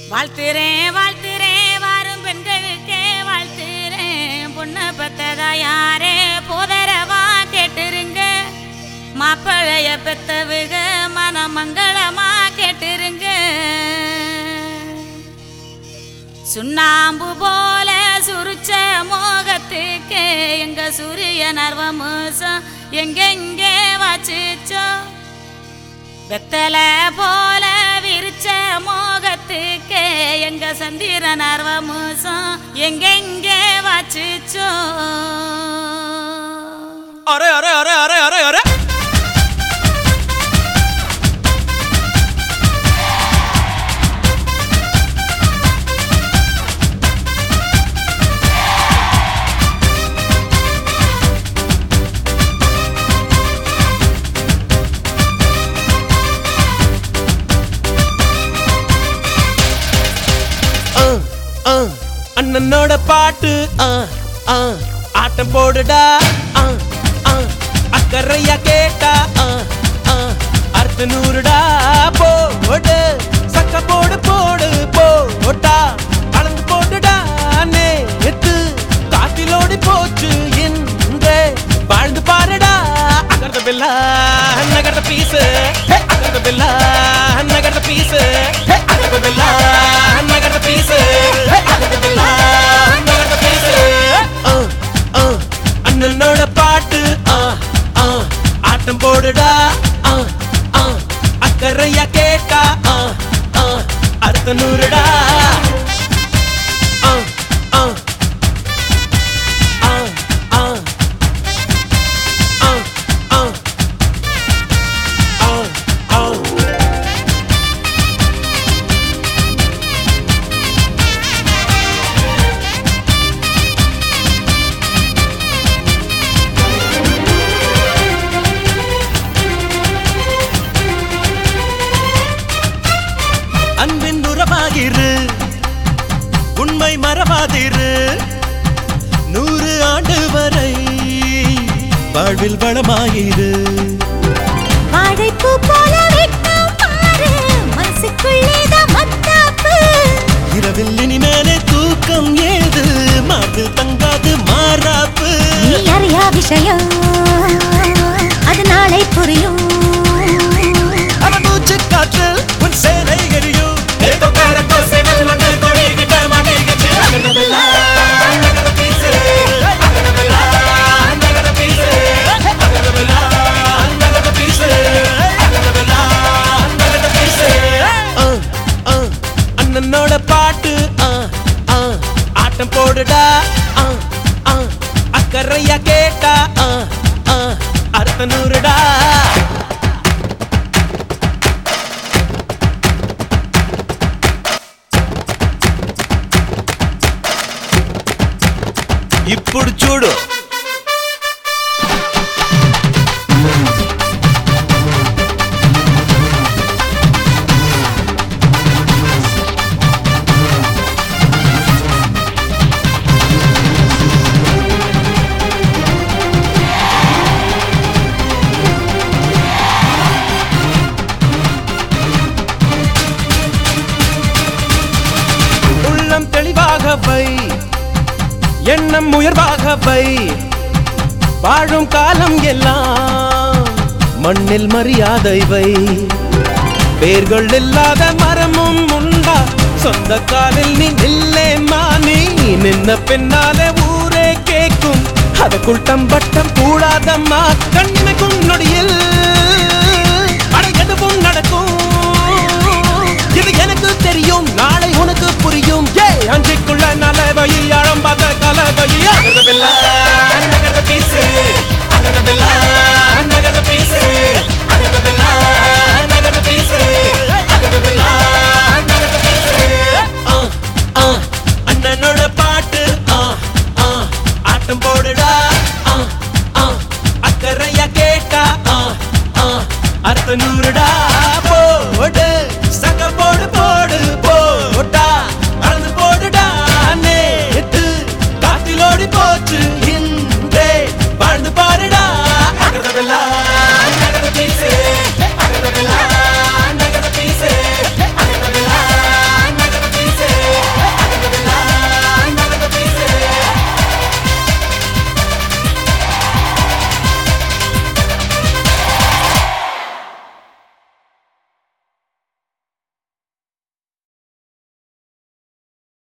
வாழ்த்துறேன் வாழ்த்துறேன் வாரும் பெண்களுக்கே வாழ்த்துறேன் பொண்ணை பெத்ததா யாரே போதரவா கேட்டுருங்க மாப்பிளைய பெத்தவுக மனமங்களமா கேட்டுருங்க சுண்ணாம்பு போல சுருச்ச மோகத்துக்கு எங்க சூரிய நர்வமுசம் எங்கெங்கே வாச்சிச்சோ வெத்தல போல விரிச்ச மோகத்துக்கு எங்க சந்திர நர்வமுசம் எங்கெங்கே வாச்சிச்சோ அரே அரே அரே அரே அரே அரே ஆ, ஆ, அண்ணனோட பாட்டு ஆ, ஆ, ஆட்டம் போடுடா ஆ, ஆ, அக்கறையா கேட்டா ஆ, ஆ, அர்த்த நூறுடா போடு சக்க போடு போடு போட்டா அளந்து போட்டுடா நேத்து காத்திலோடி போச்சு இன்றே வாழ்ந்து பாருடா அகர்த பில்லா நகர்த பீசு அகர்த பில்லா நகர்த பீசு அகர்த பில்லா நகர்த பீசு அகர்த பில்லா நகர்த பீசு அண்ணனோட பாட்டு ஆ, ஆ, ஆட்டம் போடுடா ஆ, ஆ, அக்கறையா கேட்டா ஆ, ஆ, அடுத்த நூறுடா ஆ, ஆ, ஆ, ஆ, ஆ, ஆ, ஆ, ஆ. அன்பின் உறவாகிரு உண்மை மறவாதிரு நூறு ஆண்டு வரை வாழ்வில் வளமாயிரு வாழைப்பூ போல வெட்கம் பாரு மனசுக்குள்ளேதான் மத்தாப்பு இரவில் இனிமேலே தூக்கம் ஏது மார்பில் தங்காது மாறாப்பு நீ அறியா விஷயம் அது நாளை புரியும் அவன் மூச்சு காற்று உன் சேலை எரியும் ஏதோ காரத்தோ சேவல் மண்டல் கோழி கிட்ட மாட்டேங்குச்சு அகரமில்லா, அகர பீசு. அகரமில்லா, அகர பீசு. அகரமில்லா, அகர பீசு. அகரமில்லா, அகர பீசு. ஆ, ஆ, அண்ணனோட பாட்டு ஆ, ஆ, ஆட்டம் போடுடா ஆ, ஆ, அக்கறையா கேட்டா ஆ, ஆ, அர்த்த நூறுடா ఇప్పుడు చూడు உள்ளம் தெளிவாக வை எண்ணம் உயர்வாக வை வாழும் காலம் எல்லாம் மண்ணில் மரியாதை வை வேர்கள் இல்லாத மரமும் உண்டா சொந்த காலில் நீ நில்லே மானி நின்ன பின்னாலே ஊரே கேக்கும் அதுக்குள் தம்பட்டம் கூடாதம்மா கண்ணிமைக்கும் நொடியில் அட எதுவும் நடக்கும் இது எனக்கு தெரியும் நாளை உனக்கு புரியும் ஏ அஞ்சிக்குள்ள நலவையில் ஆழம் பார்த்த கலவையில்